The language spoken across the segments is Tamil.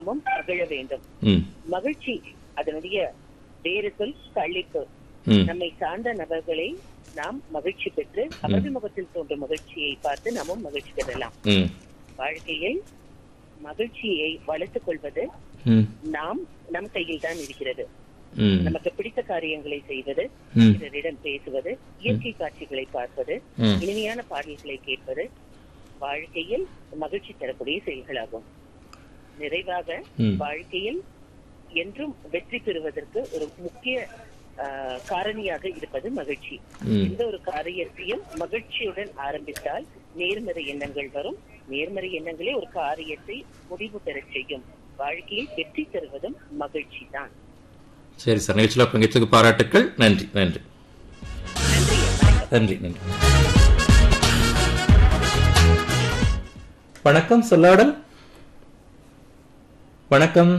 நாமும் மகிழ வேண்டும் ம் மகிழ்ச்சி அதனுடைய வேறு சொல் கழிப்பு ம் நம்மை சார்ந்த நபர்களை நாம் மகிழ்ச்சி பெற்று அவர்கள் முகத்தில் தோன்றும் மகிழ்ச்சியை பார்த்து நாமும் மகிழ்ச்சி பெறலாம் ம் வாழ்க்கையில் மகிழ்ச்சியை வளர்த்துக் கொள்வது ம் நாம் நம் கையில் தான் இருக்கிறது ம் நமக்கு பிடித்த காரியங்களை செய்வது ம் பிறரிடம் பேசுவது இயற்கை காட்சிகளை பார்ப்பது ம் இனிமையான பாடல்களை கேட்பது வாழ்க்கையில் மகிழ்ச்சி தரக்கூடிய செயல்களாகும் நிறைவாக ம். வாழ்க்கையில் என்றும் வெற்றி பெறுவதற்கு ஒரு முக்கிய ஆஹ், காரணியாக இருப்பது மகிழ்ச்சி ம். எந்த ஒரு காரியத்தையும் மகிழ்ச்சியுடன் ஆரம்பித்தால் நேர்மறை எண்ணங்கள் வரும் நேர்மறை எண்ணங்களே ஒரு காரியத்தை முடிவு பெறச் செய்யும் வாழ்க்கையில் வெற்றி தருவதும் மகிழ்ச்சி தான் சரி சார் நிகழ்ச்சியில் பங்கேற்றதுக்கு பாராட்டுக்கள் நன்றி நன்றி நன்றி வணக்கம் நன்றி நன்றி வணக்கம் சொல்லாடல் வணக்கம்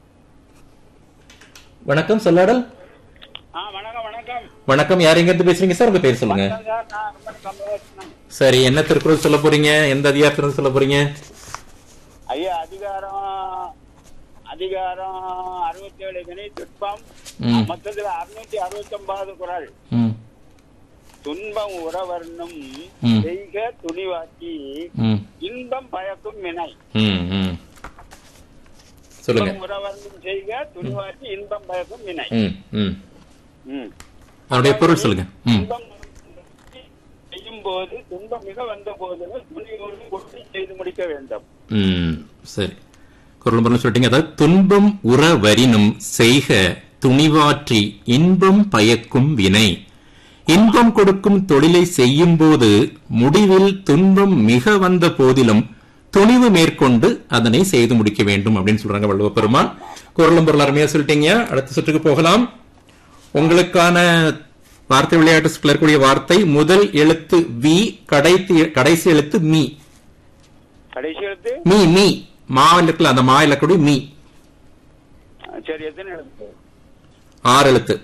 வணக்கம் சொல்லாடல் ஆ வணக்கம் வணக்கம் வணக்கம் யார் எங்க இருந்து பேசுறீங்க சார் உங்க பேர் சொல்லுங்க சார் நான் ரொம்ப சந்தோஷம் சரி என்ன திருக்குறள் சொல்ல போறீங்க எந்த அதிகாரத்துல சொல்ல போறீங்க ஐயா அதிகாரம் அதிகாரம் அறுபத்தி ஏழு வினை துன்பம் ம். மொத்தத்துல அறுநூத்தி அறுபத்தி ஒன்பதாவது குரல் ம் துன்பம் உறவர்ணும் ம். செய்க துணிவாக்கி ம் இன்பம் பயக்கும் வினை ம் ம் சொல்லுங்க துன்பம் உறவர்ணும் செய்க துணிவாக்கி இன்பம் பயக்கும் வினை ம் ம் ம். அதனுடைய பொருள் சொல்லுங்க ம் துன்பம் செய்யும் போது துன்பம் மிக வந்த போதிலும் துணிவோடு கொண்டு செய்து முடிக்க வேண்டும் ம் சரி குரல் மரம் சொல்லிட்டீங்க அதாவது துன்பம் உற வரினும் செய்க துணிவாற்றி இன்பம் பயக்கும் வினை இன்பம் கொடுக்கும் தொழிலை செய்யும் போது முடிவில் துன்பம் மிக வந்த போதிலும் துணிவு மேற்கொண்டு அதனை செய்து முடிக்க வேண்டும் அப்படின்னு சொல்றாங்க வள்ளுவ பெருமான் குரலும் பொருள் அருமையா சொல்லிட்டீங்க அடுத்த சுற்றுக்கு போகலாம் உங்களுக்கான வார்த்தை விளையாட்டு சுற்றுல இருக்கக்கூடிய வார்த்தை முதல் எழுத்து வி கடைசி கடைசி எழுத்து மீ கடைசி எழுத்து மீ மீ மாவில் இருக்குல்ல அந்த மாவில் இருக்கக்கூடிய மீ சரி எத்தனை எழுத்து ஆறு எழுத்து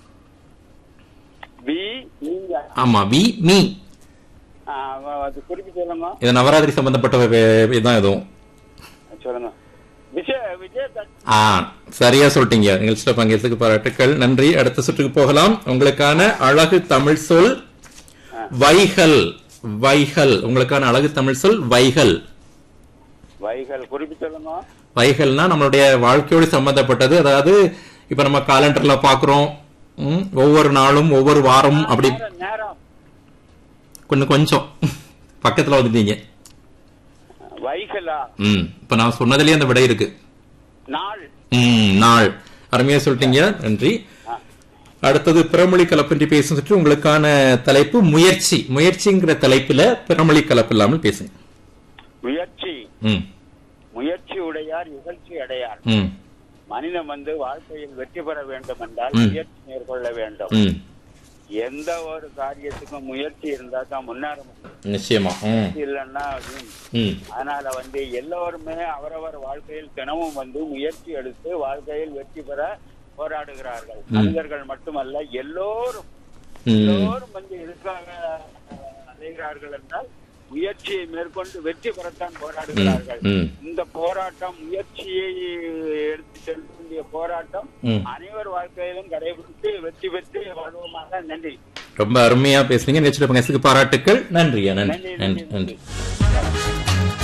பி நீங்க ஆமா வி மீ ஆ, அது குறிப்பு சொல்லுங்க இது நவராத்திரி சம்பந்தப்பட்ட வே- இதுதான் எதுவும் சொல்லுங்க விஜய் விஜய் தட்- ஆ சரியா சொல்லிட்டீங்க நிகழ்ச்சியில பங்கேற்றதுக்கு பாராட்டுக்கள் நன்றி அடுத்த சுற்றுக்கு போகலாம் உங்களுக்கான அழகு தமிழ் சொல் வைகல் வைகல் உங்களுக்கான அழகு தமிழ் சொல் வைகல் வைகள் குறிப்பு சொல்லுங்க வைகல்னா நம்மளுடைய வாழ்க்கையோடு சம்பந்தப்பட்டது அதாவது இப்ப நம்ம காலண்டர்ல பாக்குறோம் ம், ஒவ்வொரு நாளும் ஒவ்வொரு வாரம் அப்படி நேரம், நேரம் கொஞ்சம் கொஞ்சம் பக்கத்துல வந்துட்டீங்க வைகளா ம் இப்ப நான் சொன்னதுலயே அந்த விடை இருக்கு நாள் ம் நாள் அருமையா சொல்லிட்டீங்க நன்றி அடுத்தது பிறமொழி கலப்பின்றி பேசும் சுற்று உங்களுக்கான தலைப்பு முயற்சி முயற்சிங்கிற தலைப்புல பிறமொழி கலப்பு இல்லாமல் பேசுங்க முயற்சி ம் முயற்சி உடையார் இகழ்ச்சி அடையார் ம் மனிதன் வந்து வாழ்க்கையில் வெற்றி பெற வேண்டும் என்றால் ம். முயற்சி மேற்கொள்ள வேண்டும் ம் எந்த ஒரு காரியத்துக்கும் முயற்சி இருந்தா தான் முன்னேற முடியும் நிச்சயமா ம் முயற்சி இல்லைன்னா வீண். ம் அதனால வந்து எல்லோருமே அவரவர் வாழ்க்கையில் தினமும் வந்து முயற்சி எடுத்து வாழ்க்கையில் வெற்றி பெற போராடுகிறார்கள் மனிதர்கள் மட்டுமல்ல எல்லோரும் ம் எல்லோரும் வந்து எதுக்காக அஹ், அலைகிறார்கள் என்றால் முயற்சியை மேற்கொண்டு வெற்றி பெறத்தான் போராடுகிறார்கள் ம். இந்த போராட்டம் முயற்சியை எடுத்து செல்லக்கூடிய போராட்டம் ம். அனைவர் வாழ்க்கையிலும் கடைபிடித்து வெற்றி பெற்று வாழ்வோமாக நன்றி ரொம்ப அருமையா பேசுறீங்க நிகழ்ச்சியில பங்கேற்றதுக்கு பாராட்டுக்கள் நன்றியா நன்றி நன்றி, நன்றி நன்றி, நன்றி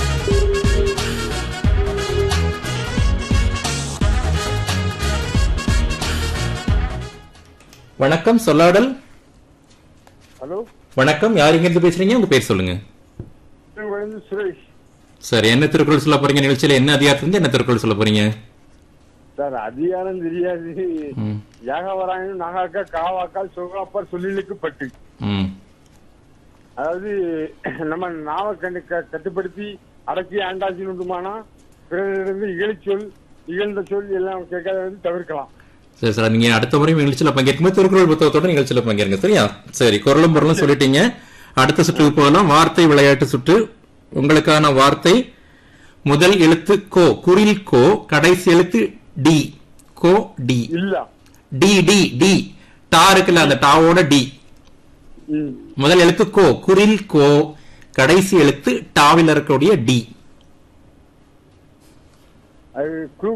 வணக்கம் சொல்லாடல் ஹலோ வணக்கம் யார் இங்க இருந்து பேசுறீங்க உங்க பேர் சொல்லுங்க வந்து சுரேஷ் சரி என்ன திருக்குறள் சொல்ல போறீங்க நிகழ்ச்சியில என்ன அதிகாரத்துல என்ன திருக்குறள் சொல்ல போறீங்க சார் அதிகாரம் தெரியாது ம், யாகவராயன் நாகாக்கா காவாக்கால் சுகாப்பர் சொல்லிலுக்கு பட்டு ம், அதாவது நம்ம நாவை கண்டு க- கட்டுப்படுத்தி அடக்கி ஆண்டாட்சி உண்டுமானா பிறரிடந்து இகழ்ச்சொல் இகழ்ந்த சொல் எல்லாம் கேட்காத வந்து தவிர்க்கலாம் சரி சார் நீங்க அடுத்த முறை நிகழ்ச்சியில பங்கேற்கும்போது திருக்குறள் புத்தகத்தோட நிகழ்ச்சியில பங்கேறுங்க சரியா சரி குரலும் பொருளும் சொல்லிட்டீங்க அடுத்த சுற்றுக்கு போகலாம் வார்த்தை விளையாட்டு சுற்று உங்களுக்கான வார்த்தை முதல் எழுத்து கோ குரில் கோ கடைசி எழுத்து டி கோ டி இல்ல டி டி டி டா இருக்குல்ல அந்த டாவோட டி ம். முதல் எழுத்து கோ குரில் கோ கடைசி எழுத்து டாவில் இருக்கக்கூடிய டி அது குழு